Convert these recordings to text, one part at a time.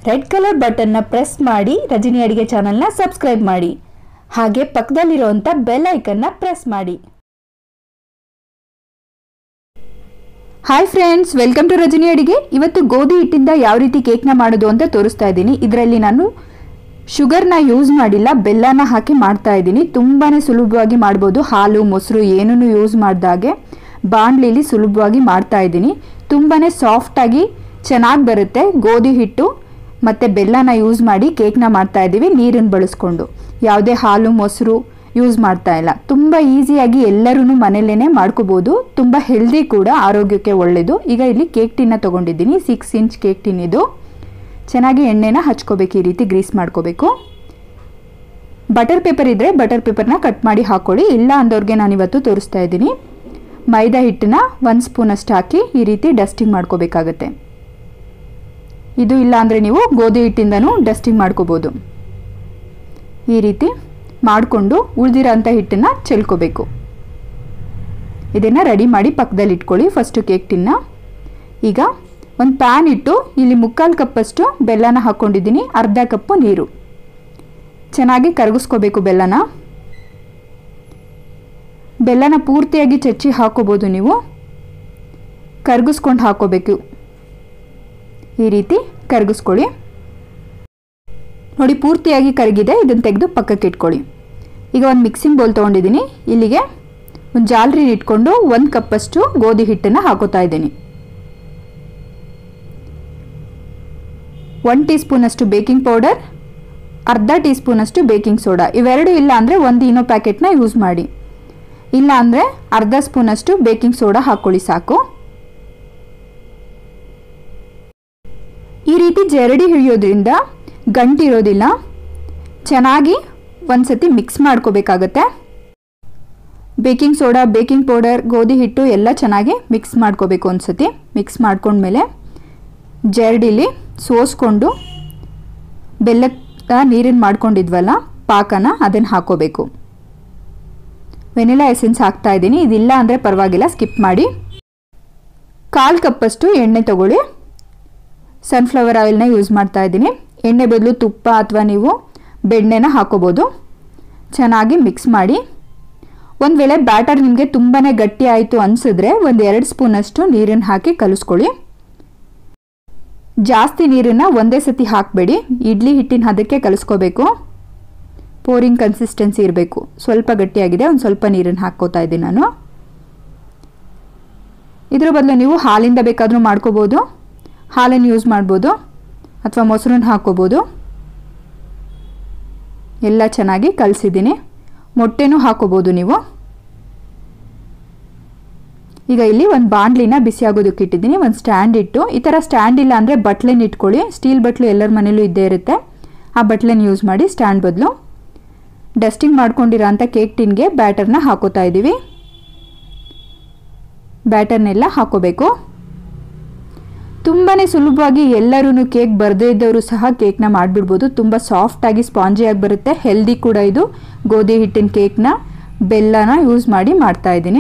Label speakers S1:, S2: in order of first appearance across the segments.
S1: red colour ಬಟನ್ನ press ಮಾಡಿ ರಜನಿ ಅಡಿಗೆ ಚಾನಲ್ನ ಸಬ್ಸ್ಕ್ರೈಬ್ ಮಾಡಿ ಹಾಗೆ ಪಕ್ಕದಲ್ಲಿರುವಂಥ ಬೆಲ್ ಐಕನ್ನ ಪ್ರೆಸ್ ಮಾಡಿ hi friends welcome to Rajani Adige ಇವತ್ತು ಗೋಧಿ ಹಿಟ್ಟಿಂದ ಯಾವ ರೀತಿ ಕೇಕ್ನ ಮಾಡೋದು ಅಂತ ತೋರಿಸ್ತಾ ಇದ್ದೀನಿ ಇದರಲ್ಲಿ ನಾನು ಶುಗರ್ನ ಯೂಸ್ ಮಾಡಿಲ್ಲ ಬೆಲ್ಲನ ಹಾಕಿ ಮಾಡ್ತಾ ಇದ್ದೀನಿ ತುಂಬಾ ಸುಲಭವಾಗಿ ಮಾಡ್ಬೋದು ಹಾಲು ಮೊಸರು ಏನೂ ಯೂಸ್ ಮಾಡ್ದಾಗೆ ಬಾಣಲಿಲಿ ಸುಲಭವಾಗಿ ಮಾಡ್ತಾ ಇದ್ದೀನಿ ತುಂಬಾ ಸಾಫ್ಟಾಗಿ ಚೆನ್ನಾಗಿ ಬರುತ್ತೆ ಗೋಧಿ ಹಿಟ್ಟು ಮತ್ತು ಬೆಲ್ಲನ ಯೂಸ್ ಮಾಡಿ ಕೇಕ್ನ ಮಾಡ್ತಾ ಇದ್ದೀವಿ ನೀರನ್ನು ಬಳಸ್ಕೊಂಡು ಯಾವುದೇ ಹಾಲು ಮೊಸರು ಯೂಸ್ ಮಾಡ್ತಾ ಇಲ್ಲ ತುಂಬ ಈಸಿಯಾಗಿ ಎಲ್ಲರೂ ಮನೆಯಲ್ಲೇ ಮಾಡ್ಕೋಬೋದು ತುಂಬ ಹೆಲ್ದಿ ಕೂಡ ಆರೋಗ್ಯಕ್ಕೆ ಒಳ್ಳೆಯದು ಈಗ ಇಲ್ಲಿ ಕೇಕ್ ಟಿನ್ನ ತೊಗೊಂಡಿದ್ದೀನಿ ಸಿಕ್ಸ್ ಇಂಚ್ ಕೇಕ್ ಟಿನ್ ಇದು ಚೆನ್ನಾಗಿ ಎಣ್ಣೆನ ಹಚ್ಕೋಬೇಕು ಈ ರೀತಿ ಗ್ರೀಸ್ ಮಾಡ್ಕೋಬೇಕು ಬಟರ್ ಪೇಪರ್ ಇದ್ದರೆ ಬಟರ್ ಪೇಪರ್ನ ಕಟ್ ಮಾಡಿ ಹಾಕ್ಕೊಳ್ಳಿ ಇಲ್ಲ ಅಂದವ್ರಿಗೆ ನಾನು ಇವತ್ತು ತೋರಿಸ್ತಾ ಇದ್ದೀನಿ ಮೈದಾ ಹಿಟ್ಟನ್ನ ಒಂದು ಸ್ಪೂನಷ್ಟು ಹಾಕಿ ಈ ರೀತಿ ಡಸ್ಟಿಂಗ್ ಮಾಡ್ಕೋಬೇಕಾಗತ್ತೆ ಇದು ಇಲ್ಲ ಅಂದರೆ ನೀವು ಗೋಧಿ ಹಿಟ್ಟಿಂದನೂ ಡಸ್ಟಿಂಗ್ ಮಾಡ್ಕೋಬೋದು ಈ ರೀತಿ ಮಾಡಿಕೊಂಡು ಉಳಿದಿರೋಂಥ ಹಿಟ್ಟನ್ನು ಚೆಲ್ಕೋಬೇಕು ಇದನ್ನು ರೆಡಿ ಮಾಡಿ ಪಕ್ಕದಲ್ಲಿ ಇಟ್ಕೊಳ್ಳಿ ಫಸ್ಟು ಕೇಕ್ ಟಿನ್ನ ಈಗ ಒಂದು ಪ್ಯಾನ್ ಇಟ್ಟು ಇಲ್ಲಿ ಮುಕ್ಕಾಲು ಕಪ್ಪಷ್ಟು ಬೆಲ್ಲನ ಹಾಕ್ಕೊಂಡಿದ್ದೀನಿ ಅರ್ಧ ಕಪ್ಪು ನೀರು ಚೆನ್ನಾಗಿ ಕರಗಿಸ್ಕೋಬೇಕು ಬೆಲ್ಲನ ಬೆಲ್ಲನ ಪೂರ್ತಿಯಾಗಿ ಚಚ್ಚಿ ಹಾಕೋಬೋದು ನೀವು ಕರಗಿಸ್ಕೊಂಡು ಹಾಕೋಬೇಕು ಈ ರೀತಿ ಕರಗಿಸ್ಕೊಳ್ಳಿ ನೋಡಿ ಪೂರ್ತಿಯಾಗಿ ಕರಗಿದೆ ಇದನ್ನು ತೆಗೆದು ಪಕ್ಕಕ್ಕೆ ಇಟ್ಕೊಳ್ಳಿ ಈಗ ಒಂದು ಮಿಕ್ಸಿಂಗ್ ಬೌಲ್ ತೊಗೊಂಡಿದ್ದೀನಿ ಇಲ್ಲಿಗೆ ಒಂದು ಜಾಲರಿನ ಇಟ್ಕೊಂಡು ಒಂದು ಕಪ್ಪಷ್ಟು ಗೋಧಿ ಹಿಟ್ಟನ್ನು ಹಾಕೋತಾ ಇದ್ದೀನಿ ಒನ್ ಟೀ ಸ್ಪೂನಷ್ಟು ಬೇಕಿಂಗ್ ಪೌಡರ್ ಅರ್ಧ ಟೀ ಸ್ಪೂನಷ್ಟು ಬೇಕಿಂಗ್ ಸೋಡಾ ಇವೆರಡು ಇಲ್ಲ ಅಂದರೆ ಒಂದು ಇನೋ ಪ್ಯಾಕೆಟ್ನ ಯೂಸ್ ಮಾಡಿ ಇಲ್ಲ ಅಂದರೆ ಅರ್ಧ ಸ್ಪೂನಷ್ಟು ಬೇಕಿಂಗ್ ಸೋಡಾ ಹಾಕ್ಕೊಳ್ಳಿ ಸಾಕು ಈ ರೀತಿ ಜರಡಿ ಹಿಡಿಯೋದ್ರಿಂದ ಗಂಟಿರೋದಿಲ್ಲ ಚೆನ್ನಾಗಿ ಒಂದ್ಸತಿ ಮಿಕ್ಸ್ ಮಾಡ್ಕೋಬೇಕಾಗತ್ತೆ ಬೇಕಿಂಗ್ ಸೋಡಾ ಬೇಕಿಂಗ್ ಪೌಡರ್ ಗೋಧಿ ಹಿಟ್ಟು ಎಲ್ಲ ಚೆನ್ನಾಗಿ ಮಿಕ್ಸ್ ಮಾಡ್ಕೋಬೇಕು ಒಂದ್ಸತಿ ಮಿಕ್ಸ್ ಮಾಡ್ಕೊಂಡ್ಮೇಲೆ ಜರಡಿಲಿ ಸೋಸ್ಕೊಂಡು ಬೆಲ್ಲದ ನೀರನ್ನು ಮಾಡ್ಕೊಂಡಿದ್ವಲ್ಲ ಪಾಕನ ಅದನ್ನು ಹಾಕೋಬೇಕು ವೆನಿಲಾ ಎಸೆನ್ಸ್ ಹಾಕ್ತಾ ಇದ್ದೀನಿ ಇದಿಲ್ಲ ಅಂದರೆ ಪರವಾಗಿಲ್ಲ ಸ್ಕಿಪ್ ಮಾಡಿ ಕಾಲು ಕಪ್ಪಷ್ಟು ಎಣ್ಣೆ ತಗೊಳ್ಳಿ ಸನ್ಫ್ಲವರ್ ಆಯಿಲ್ನ ಯೂಸ್ ಮಾಡ್ತಾ ಇದ್ದೀನಿ ಎಣ್ಣೆ ಬದಲು ತುಪ್ಪ ಅಥವಾ ನೀವು ಬೆಣ್ಣೆನ ಹಾಕೋಬೋದು ಚೆನ್ನಾಗಿ ಮಿಕ್ಸ್ ಮಾಡಿ ಒಂದು ವೇಳೆ ಬ್ಯಾಟರ್ ನಿಮಗೆ ತುಂಬಾ ಗಟ್ಟಿ ಆಯಿತು ಅನಿಸಿದ್ರೆ ಒಂದು ಎರಡು ಸ್ಪೂನಷ್ಟು ನೀರನ್ನು ಹಾಕಿ ಕಲಿಸ್ಕೊಳ್ಳಿ ಜಾಸ್ತಿ ನೀರನ್ನು ಒಂದೇ ಸತಿ ಹಾಕಬೇಡಿ ಇಡ್ಲಿ ಹಿಟ್ಟಿನ ಹದಕ್ಕೆ ಕಲಿಸ್ಕೋಬೇಕು ಪೋರಿಂಗ್ ಕನ್ಸಿಸ್ಟೆನ್ಸಿ ಇರಬೇಕು ಸ್ವಲ್ಪ ಗಟ್ಟಿಯಾಗಿದೆ ಒಂದು ಸ್ವಲ್ಪ ನೀರನ್ನು ಹಾಕ್ಕೋತಾ ಇದ್ದೀನಿ ನಾನು ಇದ್ರ ಬದಲು ನೀವು ಹಾಲಿಂದ ಬೇಕಾದರೂ ಮಾಡ್ಕೋಬೋದು ಹಾಲನ್ನು ಯೂಸ್ ಮಾಡ್ಬೋದು ಅಥವಾ ಮೊಸರನ್ನ ಹಾಕ್ಕೋಬೋದು ಎಲ್ಲ ಚೆನ್ನಾಗಿ ಕಲಸಿದ್ದೀನಿ ಮೊಟ್ಟೆನೂ ಹಾಕೋಬೋದು ನೀವು ಈಗ ಇಲ್ಲಿ ಒಂದು ಬಾಣಲಿನ ಬಿಸಿ ಆಗೋದಕ್ಕೆ ಇಟ್ಟಿದ್ದೀನಿ ಒಂದು ಸ್ಟ್ಯಾಂಡ್ ಇಟ್ಟು ಈ ಥರ ಸ್ಟ್ಯಾಂಡ್ ಇಲ್ಲ ಅಂದರೆ ಬಟ್ಲೆನ ಇಟ್ಕೊಳ್ಳಿ ಸ್ಟೀಲ್ ಬಟ್ಲು ಎಲ್ಲರ ಮನೇಲೂ ಇದ್ದೇ ಇರುತ್ತೆ ಆ ಬಟ್ಲೆನ ಯೂಸ್ ಮಾಡಿ ಸ್ಟ್ಯಾಂಡ್ ಬದಲು ಡಸ್ಟಿಂಗ್ ಮಾಡ್ಕೊಂಡಿರೋ ಅಂಥ ಕೇಕ್ ಟಿನ್ಗೆ ಬ್ಯಾಟರ್ನ ಹಾಕೋತಾ ಇದ್ದೀವಿ ಬ್ಯಾಟರ್ನೆಲ್ಲ ಹಾಕೋಬೇಕು ತುಂಬಾ ಸುಲಭವಾಗಿ ಎಲ್ಲರೂ ಕೇಕ್ ಬರದೇ ಇದ್ದವರು ಸಹ ಕೇಕ್ನ ಮಾಡಿಬಿಡ್ಬೋದು ತುಂಬ ಸಾಫ್ಟಾಗಿ ಸ್ಪಾಂಜಿಯಾಗಿ ಬರುತ್ತೆ ಹೆಲ್ದಿ ಕೂಡ ಇದು ಗೋಧಿ ಹಿಟ್ಟಿನ ಕೇಕ್ನ ಬೆಲ್ಲನ ಯೂಸ್ ಮಾಡಿ ಮಾಡ್ತಾ ಇದ್ದೀನಿ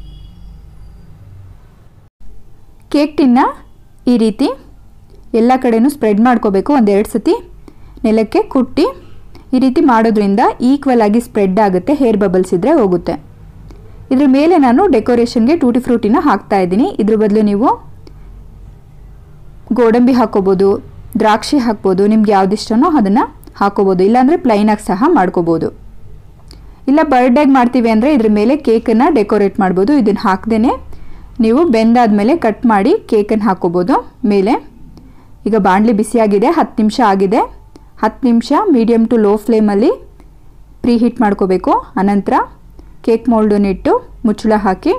S1: ಕೇಕ್ ಟಿನ್ನ ಈ ರೀತಿ ಎಲ್ಲ ಕಡೆನೂ ಸ್ಪ್ರೆಡ್ ಮಾಡ್ಕೋಬೇಕು ಒಂದೆರಡು ಸತಿ ನೆಲಕ್ಕೆ ಕುಟ್ಟಿ ಈ ರೀತಿ ಮಾಡೋದ್ರಿಂದ ಈಕ್ವಲ್ ಆಗಿ ಸ್ಪ್ರೆಡ್ ಆಗುತ್ತೆ ಹೇರ್ ಬಬಲ್ಸ್ ಇದ್ದರೆ ಹೋಗುತ್ತೆ ಇದ್ರ ಮೇಲೆ ನಾನು ಡೆಕೋರೇಷನ್ಗೆ ಟೂಟಿ ಫ್ರೂಟಿನ ಹಾಕ್ತಾ ಇದ್ದೀನಿ ಇದ್ರ ಬದಲು ನೀವು ಗೋಡಂಬಿ ಹಾಕೋಬೋದು ದ್ರಾಕ್ಷಿ ಹಾಕ್ಬೋದು ನಿಮ್ಗೆ ಯಾವುದಿಷ್ಟನೋ ಅದನ್ನು ಹಾಕೋಬೋದು ಇಲ್ಲಾಂದರೆ ಪ್ಲೈನಾಗಿ ಸಹ ಮಾಡ್ಕೋಬೋದು ಇಲ್ಲ ಬರ್ಡೇಗೆ ಮಾಡ್ತೀವಿ ಅಂದರೆ ಇದ್ರ ಮೇಲೆ ಕೇಕನ್ನು ಡೆಕೋರೇಟ್ ಮಾಡ್ಬೋದು ಇದನ್ನು ಹಾಕ್ದೇ ನೀವು ಬೆಂದಾದ್ಮೇಲೆ ಕಟ್ ಮಾಡಿ ಕೇಕನ್ನು ಹಾಕೋಬೋದು ಮೇಲೆ ಈಗ ಬಾಣಲಿ ಬಿಸಿಯಾಗಿದೆ ಹತ್ತು ನಿಮಿಷ ಆಗಿದೆ ಹತ್ತು ನಿಮಿಷ ಮೀಡಿಯಮ್ ಟು ಲೋ ಫ್ಲೇಮಲ್ಲಿ ಪ್ರೀ ಹೀಟ್ ಮಾಡ್ಕೋಬೇಕು ಅನಂತರ ಕೇಕ್ ಮೋಲ್ಡನ್ನಿಟ್ಟು ಮುಚ್ಚಳ ಹಾಕಿ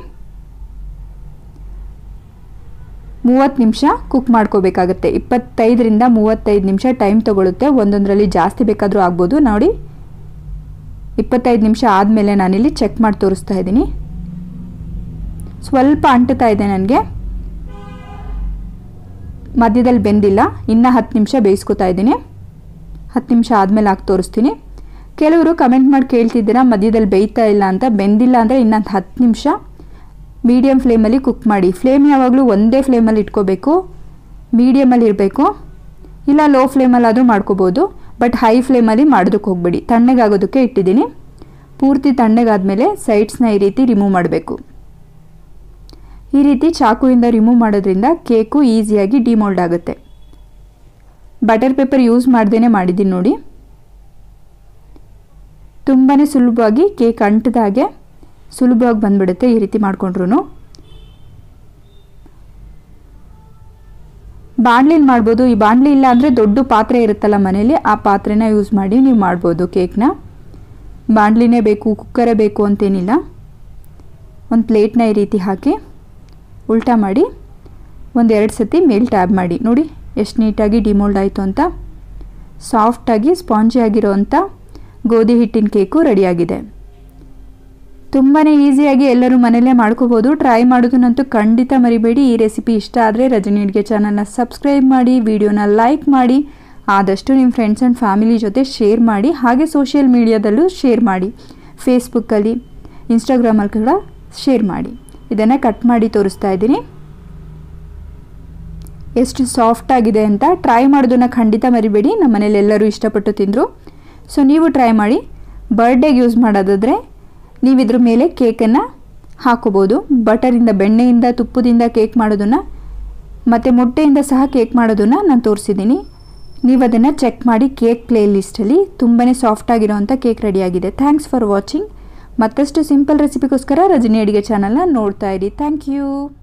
S1: ಮೂವತ್ತು ನಿಮಿಷ ಕುಕ್ ಮಾಡ್ಕೋಬೇಕಾಗತ್ತೆ ಇಪ್ಪತ್ತೈದರಿಂದ ಮೂವತ್ತೈದು ನಿಮಿಷ ಟೈಮ್ ತೊಗೊಳುತ್ತೆ ಒಂದೊಂದರಲ್ಲಿ ಜಾಸ್ತಿ ಬೇಕಾದರೂ ಆಗ್ಬೋದು ನೋಡಿ ಇಪ್ಪತ್ತೈದು ನಿಮಿಷ ಆದಮೇಲೆ ನಾನಿಲ್ಲಿ ಚೆಕ್ ಮಾಡಿ ತೋರಿಸ್ತಾ ಇದ್ದೀನಿ ಸ್ವಲ್ಪ ಅಂಟುತ್ತಾ ಇದೆ ನನಗೆ ಮಧ್ಯದಲ್ಲಿ ಬೆಂದಿಲ್ಲ ಇನ್ನು ಹತ್ತು ನಿಮಿಷ ಬೇಯಿಸ್ಕೊತಾ ಇದ್ದೀನಿ ಹತ್ತು ನಿಮಿಷ ಆದಮೇಲೆ ಹಾಕಿ ತೋರಿಸ್ತೀನಿ ಕೆಲವರು ಕಮೆಂಟ್ ಮಾಡಿ ಕೇಳ್ತಿದ್ದೀರಾ ಮಧ್ಯದಲ್ಲಿ ಬೇಯ್ತಾ ಇಲ್ಲ ಅಂತ ಬೆಂದಿಲ್ಲ ಅಂದರೆ ಇನ್ನೊಂದು ಹತ್ತು ನಿಮಿಷ ಮೀಡಿಯಮ್ ಫ್ಲೇಮಲ್ಲಿ ಕುಕ್ ಮಾಡಿ ಫ್ಲೇಮ್ ಯಾವಾಗಲೂ ಒಂದೇ ಫ್ಲೇಮಲ್ಲಿ ಇಟ್ಕೋಬೇಕು ಮೀಡಿಯಮಲ್ಲಿ ಇರಬೇಕು ಇಲ್ಲ ಲೋ ಫ್ಲೇಮಲ್ಲಾದರೂ ಮಾಡ್ಕೋಬೋದು ಬಟ್ ಹೈ ಫ್ಲೇಮಲ್ಲಿ ಮಾಡೋದಕ್ಕೆ ಹೋಗಬೇಡಿ ತಣ್ಣಗಾಗೋದಕ್ಕೆ ಇಟ್ಟಿದ್ದೀನಿ ಪೂರ್ತಿ ತಣ್ಣಗಾದ್ಮೇಲೆ ಸೈಡ್ಸ್ನ ಈ ರೀತಿ ರಿಮೂವ್ ಮಾಡಬೇಕು ಈ ರೀತಿ ಚಾಕುವಿಂದ ರಿಮೂವ್ ಮಾಡೋದ್ರಿಂದ ಕೇಕು ಈಸಿಯಾಗಿ ಡಿಮೋಲ್ಡ್ ಆಗುತ್ತೆ ಬಟರ್ ಪೇಪರ್ ಯೂಸ್ ಮಾಡ್ದೇ ಮಾಡಿದ್ದೀನಿ ನೋಡಿ ತುಂಬಾ ಸುಲಭವಾಗಿ ಕೇಕ್ ಅಂಟದ ಹಾಗೆ ಸುಲಭವಾಗಿ ಬಂದ್ಬಿಡುತ್ತೆ ಈ ರೀತಿ ಮಾಡ್ಕೊಂಡ್ರು ಬಾಣಲಿಲಿ ಮಾಡ್ಬೋದು ಈ ಬಾಣಲಿ ಇಲ್ಲ ಅಂದರೆ ದೊಡ್ಡ ಪಾತ್ರೆ ಇರುತ್ತಲ್ಲ ಮನೇಲಿ ಆ ಪಾತ್ರೆನ ಯೂಸ್ ಮಾಡಿ ನೀವು ಮಾಡ್ಬೋದು ಕೇಕ್ನ ಬಾಣಲಿನೇ ಬೇಕು ಕುಕ್ಕರೇ ಬೇಕು ಅಂತೇನಿಲ್ಲ ಒಂದು ಪ್ಲೇಟ್ನ ಈ ರೀತಿ ಹಾಕಿ ಉಲ್ಟಾ ಮಾಡಿ ಒಂದು ಎರಡು ಸತಿ ಮೇಲ್ ಟ್ಯಾಬ್ ಮಾಡಿ ನೋಡಿ ಎಷ್ಟು ನೀಟಾಗಿ ಡಿಮೋಲ್ಡ್ ಆಯಿತು ಅಂತ ಸಾಫ್ಟಾಗಿ ಸ್ಪಾಂಜಿ ಆಗಿರೋವಂಥ ಗೋಧಿ ಹಿಟ್ಟಿನ ಕೇಕು ರೆಡಿಯಾಗಿದೆ ತುಂಬಾ ಈಸಿಯಾಗಿ ಎಲ್ಲರೂ ಮನೆಯಲ್ಲೇ ಮಾಡ್ಕೋಬೋದು ಟ್ರೈ ಮಾಡೋದನ್ನಂತೂ ಖಂಡಿತ ಮರಿಬೇಡಿ ಈ ರೆಸಿಪಿ ಇಷ್ಟ ಆದರೆ ರಜನಿ ಅಡುಗೆ ಚಾನಲ್ನ ಸಬ್ಸ್ಕ್ರೈಬ್ ಮಾಡಿ ವಿಡಿಯೋನ ಲೈಕ್ ಮಾಡಿ ಆದಷ್ಟು ನಿಮ್ಮ ಫ್ರೆಂಡ್ಸ್ ಆ್ಯಂಡ್ ಫ್ಯಾಮಿಲಿ ಜೊತೆ ಶೇರ್ ಮಾಡಿ ಹಾಗೆ ಸೋಷಿಯಲ್ ಮೀಡಿಯಾದಲ್ಲೂ ಶೇರ್ ಮಾಡಿ ಫೇಸ್ಬುಕ್ಕಲ್ಲಿ ಇನ್ಸ್ಟಾಗ್ರಾಮಲ್ಲಿ ಕೂಡ ಶೇರ್ ಮಾಡಿ ಇದನ್ನು ಕಟ್ ಮಾಡಿ ತೋರಿಸ್ತಾ ಇದ್ದೀನಿ ಎಷ್ಟು ಸಾಫ್ಟ್ ಆಗಿದೆ ಅಂತ ಟ್ರೈ ಮಾಡೋದನ್ನು ಖಂಡಿತ ಮರಿಬೇಡಿ ನಮ್ಮ ಮನೇಲಿ ಎಲ್ಲರೂ ಇಷ್ಟಪಟ್ಟು ತಿಂದರು ಸೊ ನೀವು ಟ್ರೈ ಮಾಡಿ ಬರ್ಡೇಗೆ ಯೂಸ್ ಮಾಡೋದಾದರೆ ನೀವು ಇದ್ರ ಮೇಲೆ ಕೇಕನ್ನು ಹಾಕೋಬೋದು ಬಟರಿಂದ ಬೆಣ್ಣೆಯಿಂದ ತುಪ್ಪದಿಂದ ಕೇಕ್ ಮಾಡೋದನ್ನು ಮತ್ತು ಮೊಟ್ಟೆಯಿಂದ ಸಹ ಕೇಕ್ ಮಾಡೋದನ್ನು ನಾನು ತೋರಿಸಿದ್ದೀನಿ ನೀವು ಅದನ್ನು ಚೆಕ್ ಮಾಡಿ ಕೇಕ್ ಪ್ಲೇ ಲಿಸ್ಟಲ್ಲಿ ತುಂಬಾ ಸಾಫ್ಟಾಗಿರೋವಂಥ ಕೇಕ್ ರೆಡಿಯಾಗಿದೆ ಥ್ಯಾಂಕ್ಸ್ ಫಾರ್ ವಾಚಿಂಗ್ ಮತ್ತಷ್ಟು ಸಿಂಪಲ್ ರೆಸಿಪಿಗೋಸ್ಕರ ರಜನಿ ಅಡುಗೆ ಚಾನಲ್ನ ನೋಡ್ತಾ ಇರಿ ಥ್ಯಾಂಕ್ ಯು